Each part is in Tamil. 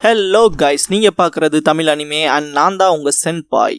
ஹலோ கைஸ் நீங்க பார்க்கறது தமிழ் அனிமே அண்ட் நான் தான் உங்க சென்பாய்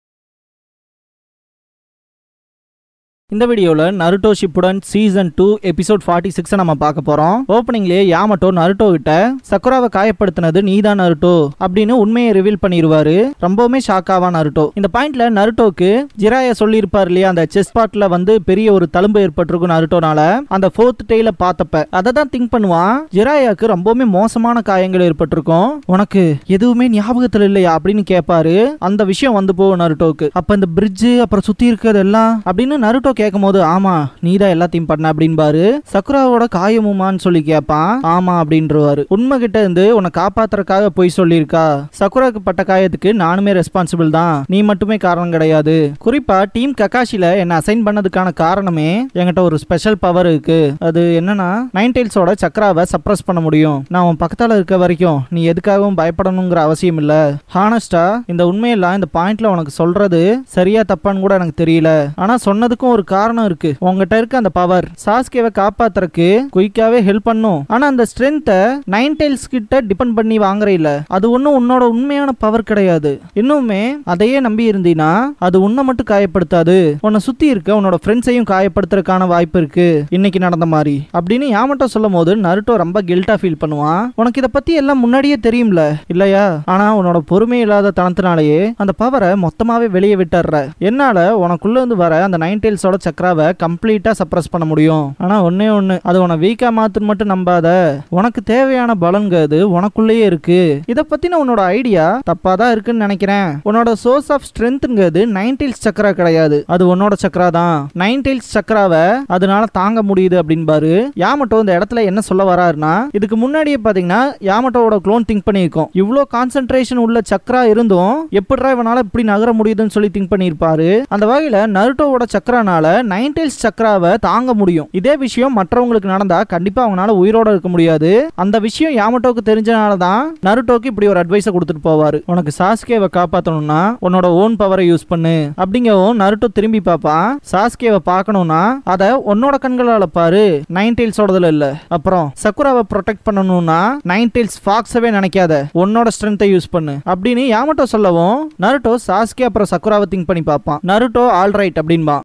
இந்த வீடியோவில் Naruto Shippuden season two episode forty சிக்ஸை நம்ம பார்க்க போகிறோம் ஓப்பனிங்லேயே யாமட்டோ நருட்டோ கிட்ட சக்குராவை காயப்படுத்தினது நீதான் நருட்டோ அப்படின்னு உண்மையை ரிவீல் பண்ணிடுவாரு ரொம்பவுமே ஷாக்காவா நருட்டோ இந்த பாயிண்ட்ல நருட்டோக்கு ஜிராயா சொல்லியிருப்பார் இல்லையா அந்த செஸ் பாட்ல வந்து பெரிய ஒரு தழும்பு ஏற்பட்டிருக்கும் நருட்டோனால அந்த ஃபோர்த் டேல பார்த்தப்ப அதை தான் திங்க் பண்ணுவான் ஜிராயாக்கு ரொம்பவுமே மோசமான காயங்கள் ஏற்பட்டிருக்கும் உனக்கு எதுவுமே ஞாபகத்தில் இல்லையா அப்படின்னு கேட்பாரு அந்த விஷயம் வந்து போகும் நருட்டோக்கு அப்ப இந்த பிரிட்ஜ் அப்புறம் சுத்தி இருக்கிறது எல்லாம் அப்படின்னு நருட்டோ கேட்கும் போது ஆமா நீதான் எல்லாத்தையும் பண்ண அப்படின்பாரு சக்குராவோட காயமுமான்னு சொல்லி கேட்பான் ஆமா அப்படின்றவாரு உண்மை கிட்ட இருந்து உன்னை காப்பாத்துறதுக்காக போய் சொல்லியிருக்கா சக்குராக்கு பட்ட காயத்துக்கு நானுமே ரெஸ்பான்சிபிள் தான் நீ மட்டுமே காரணம் கிடையாது குறிப்பா டீம் கக்காஷில என்ன அசைன் பண்ணதுக்கான காரணமே என்கிட்ட ஒரு ஸ்பெஷல் பவர் இருக்கு அது என்னன்னா நைன் டெயில்ஸோட சக்கராவை சப்ரஸ் பண்ண முடியும் நான் உன் பக்கத்தால இருக்க வரைக்கும் நீ எதுக்காகவும் பயப்படணுங்கிற அவசியம் இல்ல ஹானஸ்டா இந்த உண்மையெல்லாம் இந்த பாயிண்ட்ல உனக்கு சொல்றது சரியா தப்பான்னு கூட எனக்கு தெரியல ஆனா சொன்னதுக்கும் ஒரு காரணம் இருக்கு உங்ககிட்ட இருக்க அந்த பவர் சாஸ்கேவை காப்பாத்துறதுக்கு குயிக்காவே ஹெல்ப் பண்ணும் ஆனா அந்த ஸ்ட்ரென்த்தை நைன் டெயில்ஸ் கிட்ட டிபெண்ட் பண்ணி வாங்குற இல்ல அது ஒன்றும் உன்னோட உண்மையான பவர் கிடையாது இன்னுமே அதையே நம்பி இருந்தீனா அது உன்னை மட்டும் காயப்படுத்தாது உன்னை சுத்தி இருக்க உன்னோட ஃப்ரெண்ட்ஸையும் காயப்படுத்துறதுக்கான வாய்ப்பு இருக்கு இன்னைக்கு நடந்த மாதிரி அப்படின்னு யாமட்டோ சொல்லும் போது நருட்டோ ரொம்ப கில்ட்டா ஃபீல் பண்ணுவான் உனக்கு இதை பத்தி எல்லாம் முன்னாடியே தெரியும்ல இல்லையா ஆனா உன்னோட பொறுமை இல்லாத தனத்தினாலேயே அந்த பவரை மொத்தமாவே வெளியே விட்டுற என்னால உனக்குள்ள இருந்து வர அந்த நைன் டெயில்ஸோட சக்கராவை கம்ப்ளீட்டா சப்ரஸ் பண்ண முடியும் ஆனா ஒன்னே ஒண்ணு அது உன வீக்கா மாத்துன்னு மட்டும் நம்பாத உனக்கு தேவையான பலன்க அது உனக்குள்ளேயே இருக்கு இத பத்தின உன்னோட ஐடியா தப்பா தான் இருக்குன்னு நினைக்கிறேன் உன்னோட சோர்ஸ் ஆஃப் ஸ்ட்ரென்த்ங்கிறது நைன் டெயில்ஸ் சக்கரா கிடையாது அது உன்னோட சக்கரா தான் நைன் டெயில்ஸ் சக்கராவை அதனால தாங்க முடியுது அப்படின்பாரு யாமட்டோ இந்த இடத்துல என்ன சொல்ல வராருன்னா இதுக்கு முன்னாடியே பாத்தீங்கன்னா யாமட்டோவோட க்ளோன் திங்க் பண்ணியிருக்கோம் இவ்வளோ கான்சென்ட்ரேஷன் உள்ள சக்கரா இருந்தும் எப்படிடா இவனால இப்படி நகர முடியுதுன்னு சொல்லி திங்க் பண்ணியிருப்பாரு அந்த வகையில நருட்டோவோட சக்கரானால நைன் டெயில்ஸ் சக்கராவை தாங்க முடியும் இதே விஷயம் மற்றவங்களுக்கு நடந்தா கண்டிப்பா அவங்களால உயிரோட இருக்க முடியாது அந்த விஷயம் யாமட்டோக்கு தெரிஞ்சனால தான் நருட்டோக்கு இப்படி ஒரு அட்வைஸை கொடுத்துட்டு போவாரு உனக்கு சாஸ்கேவை காப்பாத்தணும்னா உன்னோட ஓன் பவரை யூஸ் பண்ணு அப்படிங்கவும் நருட்டோ திரும்பி பார்ப்பான் சாஸ்கேவை பார்க்கணும்னா அதை உன்னோட கண்களால பாரு நைன் டெயில்ஸோடதுல இல்ல அப்புறம் சக்குராவை ப்ரொடெக்ட் பண்ணணும்னா நைன் டெயில்ஸ் ஃபாக்ஸவே நினைக்காத உன்னோட ஸ்ட்ரென்த்தை யூஸ் பண்ணு அப்படின்னு யாமட்டோ சொல்லவும் நருட்டோ சாஸ்கே அப்புறம் சக்குராவை திங்க் பண்ணி பார்ப்பான் நருட்டோ ஆல் ரைட் அப்படின்பா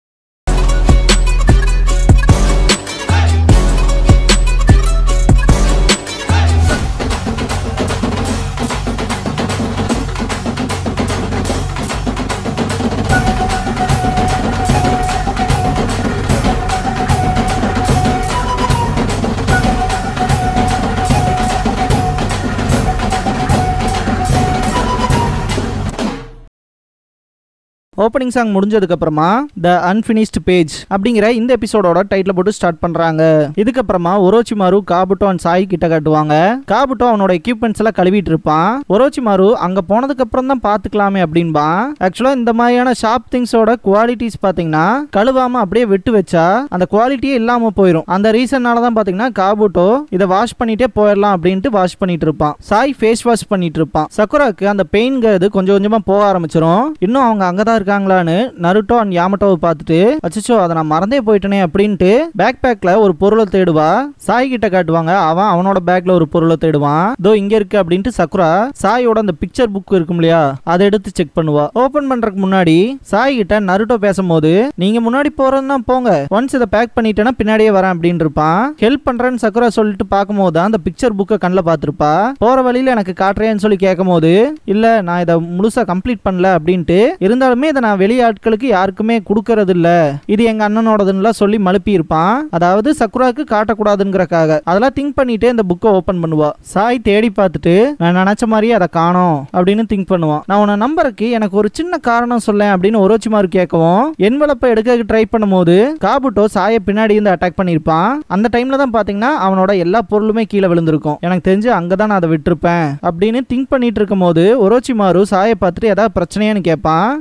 ஓப்பனிங் சாங் முடிஞ்சதுக்கு அப்புறமா த அன்பினிஷ்டு பேஜ் அப்படிங்கிற இந்த எபிசோடோட டைட்டில் போட்டு ஸ்டார்ட் பண்றாங்க இதுக்கப்புறமா ஒரோச்சிமாரு காபுட்டோ அண்ட் சாய் கிட்ட காட்டுவாங்க காபுட்டோ அவனோட எக்யூப்மெண்ட்ஸ் எல்லாம் கழுவிட்டு இருப்பான் ஒரோச்சிமாரு அங்க போனதுக்கு அப்புறம் தான் பாத்துக்கலாமே அப்படின்பான் ஆக்சுவலா இந்த மாதிரியான ஷாப் திங்ஸோட குவாலிட்டிஸ் பாத்தீங்கன்னா கழுவாம அப்படியே விட்டு வச்சா அந்த குவாலிட்டியே இல்லாம போயிடும் அந்த ரீசன்னால தான் பாத்தீங்கன்னா காபுட்டோ இதை வாஷ் பண்ணிட்டே போயிடலாம் அப்படின்ட்டு வாஷ் பண்ணிட்டு இருப்பான் சாய் ஃபேஸ் வாஷ் பண்ணிட்டு இருப்பான் சக்குராக்கு அந்த பெயின்ங்கிறது கொஞ்சம் கொஞ்சமா போக ஆரம்பிச்சிரும் இன்னும் அவங்க அங்கதான் இருக்காங்களான்னு நருட்டோ அண்ட் யாமட்டோவை பார்த்துட்டு அச்சோ அதை நான் மறந்தே போயிட்டேனே அப்படின்ட்டு பேக் பேக்ல ஒரு பொருளை தேடுவா சாய் கிட்ட காட்டுவாங்க அவன் அவனோட பேக்ல ஒரு பொருளை தேடுவான் தோ இங்க இருக்கு அப்படின்ட்டு சக்குரா சாயோட அந்த பிக்சர் புக் இருக்கும் இல்லையா அதை எடுத்து செக் பண்ணுவா ஓபன் பண்றதுக்கு முன்னாடி சாய் கிட்ட நருட்டோ பேசும்போது நீங்க முன்னாடி போறதுன்னா போங்க ஒன்ஸ் இதை பேக் பண்ணிட்டேன்னா பின்னாடியே வரேன் அப்படின்னு இருப்பான் ஹெல்ப் பண்றேன்னு சக்குரா சொல்லிட்டு பார்க்கும்போது தான் அந்த பிக்சர் புக்கை கண்ணில் பார்த்துருப்பா போற வழியில எனக்கு காட்டுறேன்னு சொல்லி கேட்கும்போது இல்ல நான் இதை முழுசா கம்ப்ளீட் பண்ணல அப்படின்ட்டு இருந்தாலுமே இதை நான் வெளி ஆட்களுக்கு யாருக்குமே கொடுக்கறது இல்ல இது எங்க அண்ணனோடதுன்னு சொல்லி மழுப்பி இருப்பான் அதாவது சக்குராக்கு காட்டக்கூடாதுங்கிறக்காக அதெல்லாம் திங்க் பண்ணிட்டு இந்த புக்கை ஓபன் பண்ணுவா சாய் தேடி பார்த்துட்டு நான் நினைச்ச மாதிரியே அதை காணோம் அப்படின்னு திங்க் பண்ணுவான் நான் உன்னை நம்பருக்கு எனக்கு ஒரு சின்ன காரணம் சொல்லேன் அப்படின்னு ஒரோச்சிமாரு கேட்கவும் என்வலப்பை எடுக்க ட்ரை பண்ணும்போது காபுட்டோ சாயை பின்னாடி இருந்து அட்டாக் பண்ணியிருப்பான் அந்த டைம்ல தான் பாத்தீங்கன்னா அவனோட எல்லா பொருளுமே கீழே விழுந்திருக்கும் எனக்கு தெரிஞ்சு அங்கதான் நான் அதை விட்டிருப்பேன் அப்படின்னு திங்க் பண்ணிட்டு இருக்கும் போது ஒரோச்சிமாரு சாயை பார்த்துட்டு ஏதாவது பிரச்சனையான்னு கேட்பான் அதெல்லாம்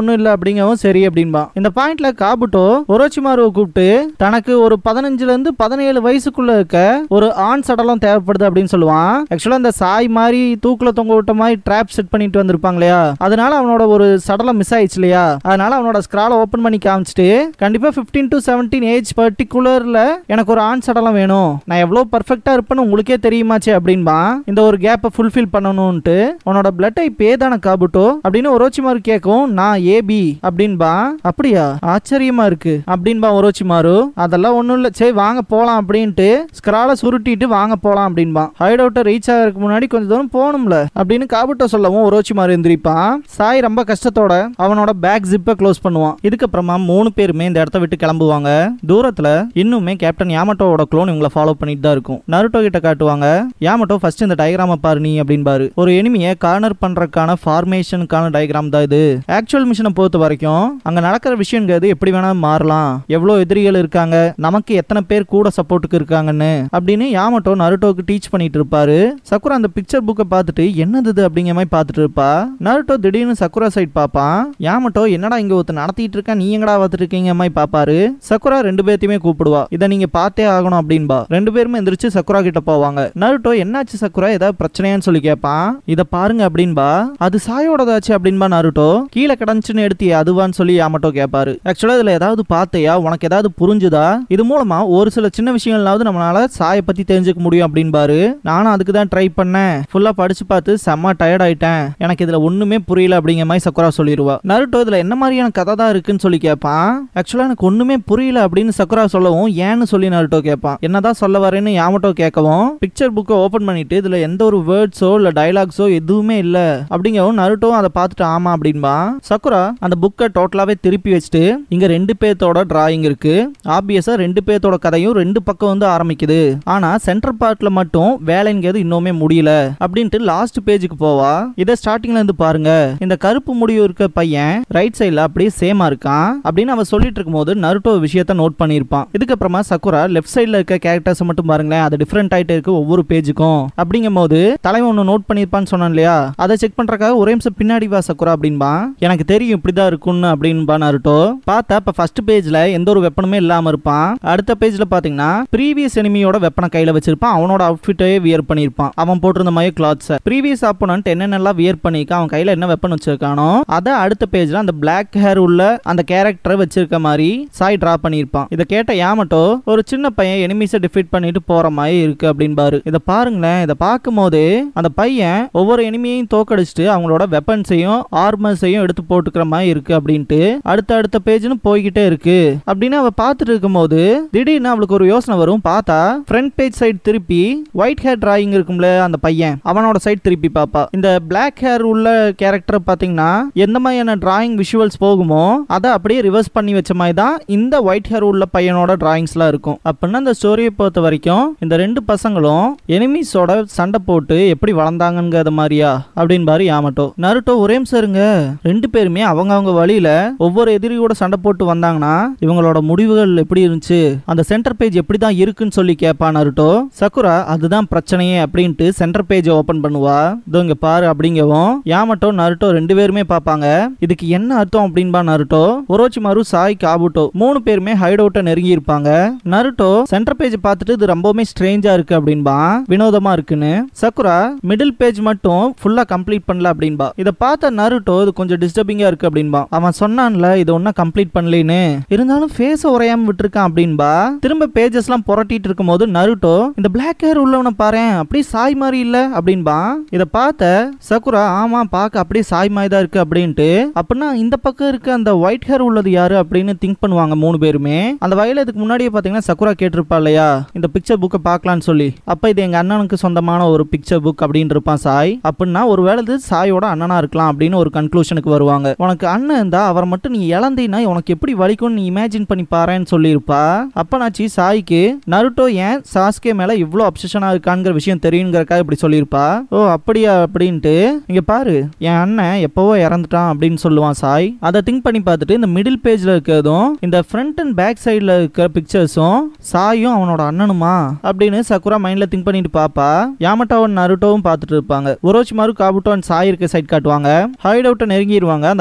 ஒன்றும் இல்லை அப்படிங்கவும் சரி அப்படின்பா இந்த பாயிண்ட்ல காபுட்டோ ஒரோச்சிமாருவை கூப்பிட்டு தனக்கு ஒரு பதினஞ்சுல இருந்து பதினேழு வயசுக்குள்ள இருக்க ஒரு ஆண் சடலம் தேவைப்படுது அப்படின்னு சொல்லுவான் ஆக்சுவலா இந்த சாய் மாதிரி தூக்குல தொங்க விட்ட மாதிரி ட்ராப் செட் பண்ணிட்டு வந்திருப்பாங்க இல்லையா அதனால அவனோட ஒரு சடலம் மிஸ் ஆயிடுச்சு இல்லையா அதனால அவனோட ஸ்கிரால ஓபன் பண்ணி காமிச்சிட்டு கண்டிப்பா 15 டு 17 ஏஜ் பர்டிகுலர்ல எனக்கு ஒரு ஆண் சடலம் வேணும் நான் எவ்வளவு பர்ஃபெக்டா இருப்பேன்னு உங்களுக்கே தெரியுமாச்சே அப்படின்பா இந்த ஒரு கேப்பை ஃபுல்ஃபில் பண்ணணும்ட்டு உன்னோட பிளட் டைப் ஏ தானே காபுட்டோ அப்படின்னு ஒரோச்சிமாரு கேட்கும் நான் ஏபி அப்படின்பா அப்படியா ஆச்சரியமா இருக்கு அப்படின்பா ஒரோச்சிமாரு அதெல்லாம் ஒண்ணும் இல்ல சரி வாங்க போலாம் அப்படின்ட்டு ஸ்கிரால சுருட்டிட்டு வாங்க போலாம் அப்படின்பா ஹைட் அவுட்டை ரீச் ஆகிறதுக்கு முன்னாடி கொஞ்சம் தூரம் போகணும்ல அப்படின்னு காபுட்டோ சொல்லவும் ஒரோச்சிமாரு எந்திரிப்பான் சாய் ரொம்ப கஷ்டத்தோட அவனோட பேக் ஜிப்பை க்ளோஸ் பண்ணுவான் இதுக்கப்புறமா மூணு பேருமே இந்த இடத்த விட்டு கிளம்புவாங்க தூரத்துல இன்னுமே கேப்டன் யாமட்டோவோட க்ளோன் இவங்கள ஃபாலோ பண்ணிட்டு தான் இருக்கும் நருட்டோ கிட்ட காட்டுவாங்க யாமட்டோ ஃபர்ஸ்ட் இந்த டயக்ராம பாரு நீ அப்படின்பாரு ஒரு எனிமியை கார்னர் பண்றதுக்கான ஃபார்மேஷனுக்கான டயக்ராம் தான் இது ஆக்சுவல் மிஷனை பொறுத்த வரைக்கும் அங்க நடக்கிற விஷயங்கிறது எப்படி வேணா மாறலாம் எவ்வளவு எதிரிகள் இருக்காங்க நமக்கு எத்தனை பேர் கூட சப்போர்ட்டுக்கு இருக்காங்கன்னு அப்படின்னு யாமட்டோ நருட்டோக்கு டீச் பண்ணிட்டு இருப்பாரு சக்குரா அந்த பிக்சர் புக்கை பார்த்துட்டு என்னது இது அப்படிங்கிற மாதிரி பார்த்துட்டு இருப்பா நருட்டோ திடீர்னு சக்குரா சைட் பார்ப்பான் யாமட்டோ என்னடா இங்க ஒருத்தர் நடத்திட்டு இருக்கா நீ எங்கடா பார்த்துட்டு இருக்கீங்க மாதிரி பாப்பாரு சக்குரா ரெண்டு பேர்த்தையுமே கூப்பிடுவா இதை நீங்க பார்த்தே ஆகணும் அப்படின்பா ரெண்டு பேருமே எந்திரிச்சு சக்குரா கிட்ட போவாங்க நருட்டோ என்னாச்சு சக்குரா ஏதாவது பிரச்சனையான்னு சொல்லி கேட்பான் இத பாருங்க அப்படின்பா அது சாயோடதாச்சு அப்படின்பா நருட்டோ கீழே கிடந்துச்சுன்னு எடுத்தியே அதுவான்னு சொல்லி யாமட்டோ கேட்பாரு ஆக்சுவலா இதுல ஏதாவது பார்த்தையா உனக்கு ஏதாவது புரிஞ்சுதா இது மூலமா ஒரு சில சின்ன விஷயங்களாவது நம்மளால சாயை பத்தி தெரிஞ்சுக்க முடியும் அப்படின்பாரு நானும் அதுக்கு தான் ட்ரை பண்ணேன் ஃபுல்லா படிச்சு பார்த்து செம்ம டயர்ட் ஆயிட்டேன் எனக்கு இதுல ஒண்ணுமே புரியல அப்படிங்கிற மாதிரி சக்குரா சொல்லிடுவா நருட்டோ இதுல என்ன மாதிரியான கதை தான் இருக்குன்னு சொல்லி கேட்பான் ஆக்சுவலா எனக்கு ஒண்ணுமே புரியல அப்படின்னு சக்குரா சொல்லவும் ஏன்னு சொல்லி நருட்டோ கேட்பான் என்னதான் சொல்ல வரேன்னு யாமட்டோ கேட்கவும் பிக்சர் புக்கை ஓபன் பண்ணிட்டு இதுல எந்த ஒரு வேர்ட்ஸோ இல்ல டைலாக்ஸோ எதுவுமே இல்ல அப்படிங்கவும் நருட்டோ அதை பார்த்துட்டு ஆமா அப்படின்பா சக்குரா அந்த புக்கை டோட்டலாவே திருப்பி வச்சுட்டு இங்க ரெண்டு பேர்த்தோட டிராயிங் இருக்கு ஆப்வியஸா ரெண்டு பேர்த்தோட கதையும் ரெண்டு பக்கம் வந்து ஆரம்பிக்குது ஆனா சென்டர் பார்ட்ல மட்டும் வேலைங்கிறது இன்னுமே முடியல அப்படின்ட்டு லாஸ்ட் பேஜுக்கு போவா இதை ஸ்டார்டிங்ல இருந்து பாருங்க இந்த கருப்பு முடிவு இருக்க பையன் ரைட் சைடுல அப்படியே சேமா இருக்கான் அப்படின்னு அவன் சொல்லிட்டு இருக்கும்போது நருட்டோ விஷயத்த நோட் பண்ணியிருப்பான் இதுக்கப்புறமா சக்குரா லெஃப்ட் சைடுல இருக்க கேரக்டர்ஸ் மட்டும் பாருங்களேன் அது டிஃப்ரெண்ட் ஆயிட்டே இருக்கு ஒவ்வொரு பேஜுக்கும் அப்படிங்கும் போது தலைவன் ஒன்று நோட் பண்ணியிருப்பான்னு சொன்னான் இல்லையா அதை செக் பண்றதுக்காக ஒரே நிமிஷம் பின்னாடி வா சக்குரா அப்படின்பா எனக்கு தெரியும் இப்படிதான் இருக்கும்னு அப்படின்பா நருட்டோ பார்த்தா இப்ப ஃபர்ஸ்ட் பேஜ்ல எந்த ஒரு வெப்பனுமே இல்லாம இருப்பான் அடுத்த பேஜ்ல பாத்தீங்கன்னா ப்ரீவியஸ் எனிமியோட வெப்பனை கையில வச்சிருப்பான் அவனோட அவுட்ஃபிட்டே வியர் பண்ணியிருப்பான் அவன் போட்டிருந்த மாதிரி கிளாத்ஸ் ப்ரீவியஸ் ஆப்போனன்ட் என்னென்னலாம் வியர் பண்ணிக்க அவன் கையில என்ன வெப்பன் வச்சிருக்கானோ அதை அடுத்த பேஜ்ல அந்த பிளாக் ஹேர் உள்ள அந்த கேரக்டரை வச்சிருக்க மாதிரி சாய் டிரா பண்ணியிருப்பான் இதை கேட்ட யாமட்டோ ஒரு சின்ன பையன் எனிமிஸை டிஃபீட் பண்ணிட்டு போற மாதிரி இருக்கு அப்படின்பாரு இதை பாருங்களேன் இதை பார்க்கும்போது அந்த பையன் ஒவ்வொரு எனிமியையும் தோக்கடிச்சிட்டு அவங்களோட வெப்பன்ஸையும் ஆர்மர்ஸையும் எடுத்து போட்டுக்கிற மாதிரி இருக்கு அப்படின்ட்டு அடுத்த அடுத்த பேஜ்னு போய்கிட்டே இருக்கு அப்படின்னு அவ பார்த்துட்டு இருக்கும்போது திடீர்னு அவளுக்கு ஒரு யோசனை வரும் பார்த்தா ஃப்ரண்ட் பேஜ் சைடு திருப்பி ஒயிட் ஹேர் டிராயிங் இருக்கும்ல அந்த பையன் அவனோட சைடு திருப்பி பாப்பா இந்த பிளாக் ஹேர் உள்ள கேரக்டர் பாத்தீங்கன்னா எந்த மாதிரியான டிராயிங் விஷுவல்ஸ் போகுமோ அதை அப்படியே ரிவர்ஸ் பண்ணி வச்ச மாதிரி தான் இந்த ஒயிட் ஹேர் உள்ள பையனோட டிராயிங்ஸ்லாம் இருக்கும் அப்படின்னா அந்த ஸ்டோரியை பொறுத்த வரைக்கும் இந்த ரெண்டு பசங்களும் எனிமீஸோட சண்டை போட்டு எப்படி வளர்ந்தாங்கங்கிறத மாதிரியா அப்படின்னு பாரு யாமட்டோ நருட்டோ ஒரே நிமிஷம் இருங்க ரெண்டு பேருமே அவங்க அவங்க வழியில ஒவ்வொரு எதிரியோட சண்டை போட்டு வந்தாங்கன்னா இவங்களோட முடிவுகள் எப்படி இருந்துச்சு அந்த சென்டர் பேஜ் எப்படி தான் இருக்குன்னு சொல்லி கேட்பா நருட்டோ சக்குரா அதுதான் பிரச்சனையே அப்படின்ட்டு சென்டர் பேஜ் ஓபன் பண்ணுவா இதோ இங்க பாரு அப்படிங்கவும் யாமட்டோ நருட்டோ ரெண்டு பேருமே பார்ப்பாங்க இதுக்கு என்ன அர்த்தம் அப்படின்பா நருட்டோ ஒரோச்சிமாரு சாய் காபுட்டோ மூணு பேருமே ஹைட் அவுட்டை நெருங்கி இருப்பாங்க நருட்டோ சென்டர் பேஜ் பார்த்துட்டு இது ரொம்பவுமே ஸ்ட்ரேஞ்சா இருக்கு அப்படின்பா வினோதமா இருக்குன்னு சக்குரா மிடில் பேஜ் மட்டும் ஃபுல்லா கம்ப்ளீட் பண்ணல அப்படின்பா இதை பார்த்த நருட்டோ இது கொஞ்சம் டிஸ்டர்பிங்கா இருக்கு அப்படின்பா அவன் சொன்னான்ல இது ஒன்னும் கம்ப்ளீட் பண்ணலேன்னு இருந்தாலும் ஃபேஸ் உரையாம விட்டுருக்கான் அப்படின்பா திரும்ப பேஜஸ் எல்லாம் புரட்டிட்டு இருக்கும்போது நருட்டோ இந்த பிளாக் ஹேர் உள்ளவனை பாரு அப்படியே சாய் மாதிரி இல்ல அப்படின்பா இதை பார்த்த சக்குரா ஆமா பார்க்க அப்படியே சாய் மாதிரி தான் இருக்கு அப்படின்ட்டு அப்படின்னா இந்த பக்கம் இருக்க அந்த ஒயிட் ஹேர் உள்ளது யாரு அப்படின்னு திங்க் பண்ணுவாங்க மூணு பேருமே அந்த வயல இதுக்கு முன்னாடியே பாத்தீங்கன்னா சக்குரா கேட்டிருப்பா இல்லையா இந்த பிக்சர் புக்கை பார்க்கலான்னு சொல்லி அப்ப இது எங்க அண்ணனுக்கு சொந்தமான ஒரு பிக்சர் புக் அப்படின்னு இருப்பான் சாய் அப்படின்னா ஒருவேளை இது சாயோட அண்ணனா இருக்கலாம் அப்படின்னு ஒரு கன்க்ளூஷனுக்கு வருவாங்க உனக்கு அண்ணன் இருந்தா அவரை மட்டும் நீ இழந்தீன்னா உனக்கு எப்படி வலிக்கும்னு நீ இமேஜின் பண்ணி பாருன்னு சொல்லியிருப்பா அப்பனாச்சி சாய்க்கு நருட்டோ ஏன் சாஸ்கே மேல இவ்வளோ அப்சஷனா இருக்காங்கிற விஷயம் தெரியுங்கிறக்காக இப்படி சொல்லியிருப்பா ஓ அப்படியா அப்படின்ட்டு இங்க பாரு என் அண்ணன் எப்பவோ இறந்துட்டான் அப்படின்னு சொல்லுவான் சாய் அதை திங்க் பண்ணி பார்த்துட்டு இந்த மிடில் பேஜ்ல இருக்கிறதும் இந்த ஃப்ரண்ட் அண்ட் பேக் சைடுல இருக்கிற பிக்சர்ஸும் சாயும் அவனோட அண்ணனுமா அப்படின்னு சக்குரா மைண்ட்ல திங்க் பண்ணிட்டு பாப்பா யாமட்டாவும் நருட்டோவும் பார்த்துட்டு இருப்பாங்க ஒரோச்சிமாரு காபுட்டோ அண்ட் சாய் இருக்க சைட் காட்டுவாங்க ஹைட் அவுட்டை நெருங்கிடுவாங்க அந்த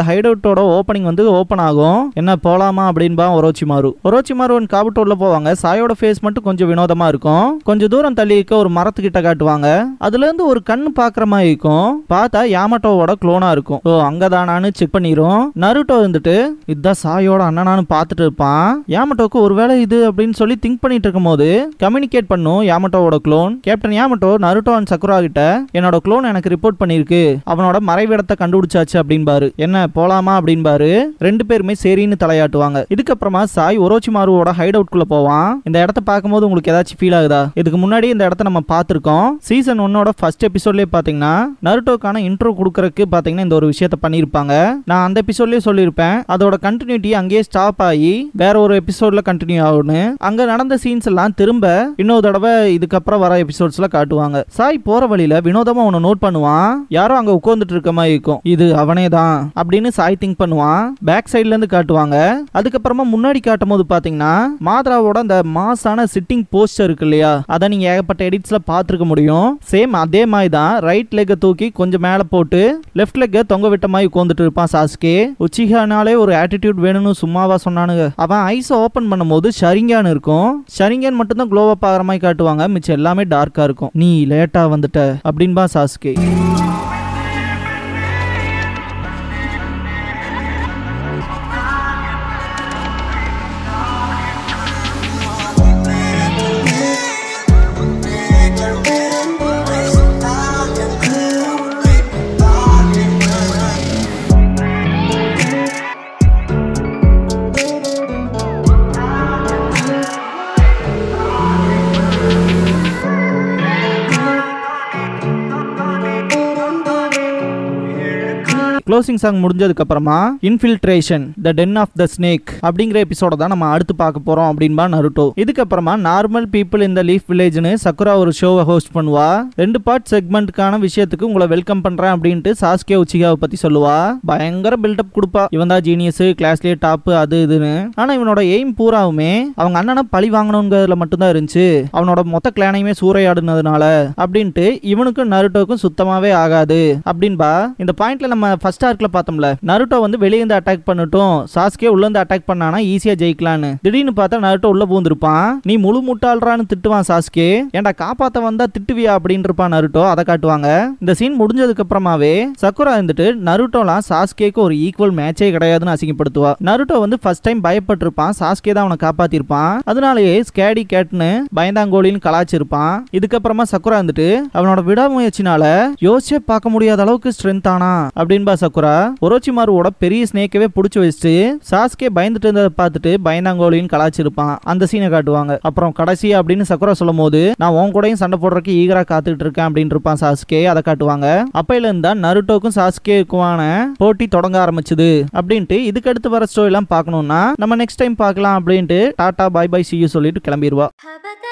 அந்த ஹைட் அவுட்டோட ஓப்பனிங் வந்து ஓப்பன் ஆகும் என்ன போலாமா அப்படின்பா ஒரோச்சிமாரு ஒரோச்சிமாரு அண்ட் காபுட்டோ உள்ள போவாங்க சாயோட ஃபேஸ் மட்டும் கொஞ்சம் வினோதமா இருக்கும் கொஞ்சம் தூரம் தள்ளி இருக்க ஒரு மரத்துக்கிட்ட காட்டுவாங்க அதுல இருந்து ஒரு கண்ணு பாக்குற மாதிரி இருக்கும் பார்த்தா யாமட்டோவோட குளோனா இருக்கும் ஓ அங்கதானான்னு செக் பண்ணிரும் நருட்டோ வந்துட்டு இதுதான் சாயோட அண்ணனானு பார்த்துட்டு இருப்பான் யாமட்டோக்கு ஒருவேளை இது அப்படின்னு சொல்லி திங்க் பண்ணிட்டு இருக்கும்போது கம்யூனிகேட் பண்ணும் யாமட்டோவோட clone captain Yamato Naruto and Sakura கிட்ட என்னோட க்ளோன் எனக்கு ரிப்போர்ட் பண்ணிருக்கு அவனோட மறைவிடத்தை கண்டுபிடிச்சாச்சு அப்படின்பாரு என்ன போலாமா அப்படின்பாரு ரெண்டு பேருமே சரின்னு தலையாட்டுவாங்க இதுக்கப்புறமா சாய் ஒரோச்சிமாருவோட ஹைட் அவுட் குள்ள போவான் இந்த இடத்த பார்க்கும்போது உங்களுக்கு ஏதாச்சும் ஃபீல் ஆகுதா இதுக்கு முன்னாடி இந்த இடத்த நம்ம பார்த்திருக்கோம் சீசன் ஒன்னோட ஃபர்ஸ்ட் எபிசோட்லயே பாத்தீங்கன்னா நருட்டோக்கான இன்ட்ரோ கொடுக்கறதுக்கு பாத்தீங்கன்னா இந்த ஒரு விஷயத்த பண்ணியிருப்பாங்க நான் அந்த எபிசோட்லயே சொல்லியிருப்பேன் அதோட கண்டினியூட்டி அங்கேயே ஸ்டாப் ஆகி வேற ஒரு எபிசோட்ல கண்டினியூ ஆகும்னு அங்க நடந்த சீன்ஸ் எல்லாம் திரும்ப இன்னொரு தடவை இதுக்கப்புறம் வர எபிசோட்ஸ்ல காட்டுவாங்க சாய் போற வழியில வினோதமா ஒன்னு நோட் பண்ணுவான் யாரோ அங்க உட்கார்ந்துட்டு இருக்க மாதிரி இருக்கும் இது அவனே தான் அப்படின்னு சாய் திங்க் பண்ணுவான் பேக் சைடுல இருந்து காட்டுவாங்க அதுக்கப்புறமா முன்னாடி காட்டும் போது பாத்தீங்கன்னா மாத்ராவோட அந்த மாசான சிட்டிங் போஸ்டர் இருக்கு இல்லையா அதை நீங்க ஏகப்பட்ட எடிட்ஸ்ல பார்த்துருக்க முடியும் சேம் அதே மாதிரி தான் ரைட் லெக்கை தூக்கி கொஞ்சம் மேல போட்டு லெஃப்ட் லெக்கை தொங்க விட்ட மாதிரி உட்காந்துட்டு இருப்பான் சாஸ்கே உச்சிகானாலே ஒரு ஆட்டிடியூட் வேணும்னு சும்மாவா சொன்னானுங்க அவன் ஐஸ் ஓபன் பண்ணும்போது ஷரிங்கான் இருக்கும் ஷரிங்கான் மட்டும் தான் க்ளோவப் ஆகிற மாதிரி காட்டுவாங்க மிச்சம் எல்லாமே டார்க்கா இருக்கும் நீ லேட்டா வந்துட்ட அப்படின்பா சாஸ்கே க்ளோசிங் சாங் முடிஞ்சதுக்கு அப்புறமா infiltration the den of the snake அப்படிங்கிற எபிசோட தான் நம்ம அடுத்து பார்க்க போறோம் அப்படின்பா நருட்டோ இதுக்கப்புறமா நார்மல் பீப்புள் இந்த லீஃப் வில்லேஜ்னு சக்குரா ஒரு ஷோவை ஹோஸ்ட் பண்ணுவா ரெண்டு பார்ட் செக்மெண்ட்கான விஷயத்துக்கு உங்களை வெல்கம் பண்றேன் அப்படின்ட்டு சாஸ்கே உச்சிகாவை பத்தி சொல்லுவா பயங்கர பில்டப் கொடுப்பா இவன் தான் ஜீனியஸ் கிளாஸ்லயே டாப் அது இதுன்னு ஆனா இவனோட எய்ம் பூராவுமே அவங்க அண்ணனை பழி வாங்கணுங்கிறதுல மட்டும்தான் இருந்துச்சு அவனோட மொத்த கிளானையுமே சூறையாடுனதுனால அப்படின்ட்டு இவனுக்கும் நருட்டோக்கும் சுத்தமாவே ஆகாது அப்படின்பா இந்த பாயிண்ட்ல நம்ம ஃபர்ஸ்ட் ஆர்க்ல பார்த்தோம்ல நருட்டோ வந்து வெளியே இருந்து அட்டாக் பண்ணட்டும் சாஸ்கே உள்ள இருந்து அட்டாக் பண்ணானா ஈஸியா ஜெயிக்கலான்னு திடீர்னு பார்த்தா நருட்டோ உள்ள பூந்திருப்பான் நீ முழு முட்டாள்றான்னு திட்டுவான் சாஸ்கே ஏன்டா காப்பாத்த வந்தா திட்டுவியா அப்படின்னு இருப்பான் நருட்டோ அதை காட்டுவாங்க இந்த சீன் முடிஞ்சதுக்கு அப்புறமாவே சக்குரா இருந்துட்டு நருட்டோலாம் சாஸ்கேக்கு ஒரு ஈக்குவல் மேட்சே கிடையாதுன்னு அசிங்கப்படுத்துவா நருட்டோ வந்து ஃபர்ஸ்ட் டைம் பயப்பட்டிருப்பான் சாஸ்கே தான் அவனை காப்பாத்திருப்பான் அதனாலேயே ஸ்கேடி கேட்னு பயந்தாங்கோலின்னு கலாச்சிருப்பான் இதுக்கப்புறமா சக்குரா வந்துட்டு அவனோட விடாமுயற்சினால யோசிச்சே பார்க்க முடியாத அளவுக்கு ஸ்ட்ரென்த் ஆனா அப்படின்பா சக்குரா ஒரோச்சிமாருவோட பெரிய ஸ்னேக்கவே புடிச்சு வச்சுட்டு சாஸ்கே பயந்துட்டு இருந்ததை பார்த்துட்டு பயந்தாங்கோலின்னு கலாச்சிருப்பான் அந்த சீனை காட்டுவாங்க அப்புறம் கடைசி அப்படின்னு சக்குரா சொல்லும் போது நான் உன் கூடயும் சண்டை போடுறதுக்கு ஈகரா காத்துட்டு இருக்கேன் அப்படின்னு இருப்பான் சாஸ்கே அதை காட்டுவாங்க அப்பையில இருந்தா நருட்டோக்கும் சாஸ்கேக்குமான போட்டி தொடங்க ஆரம்பிச்சது அப்படின்ட்டு இதுக்கு அடுத்து வர ஸ்டோரி எல்லாம் பார்க்கணும்னா நம்ம நெக்ஸ்ட் டைம் பார்க்கலாம் அப்படின்ட்டு டாடா பை பை சி சொல்லிட்டு கிளம்பிடுவா 羽ばた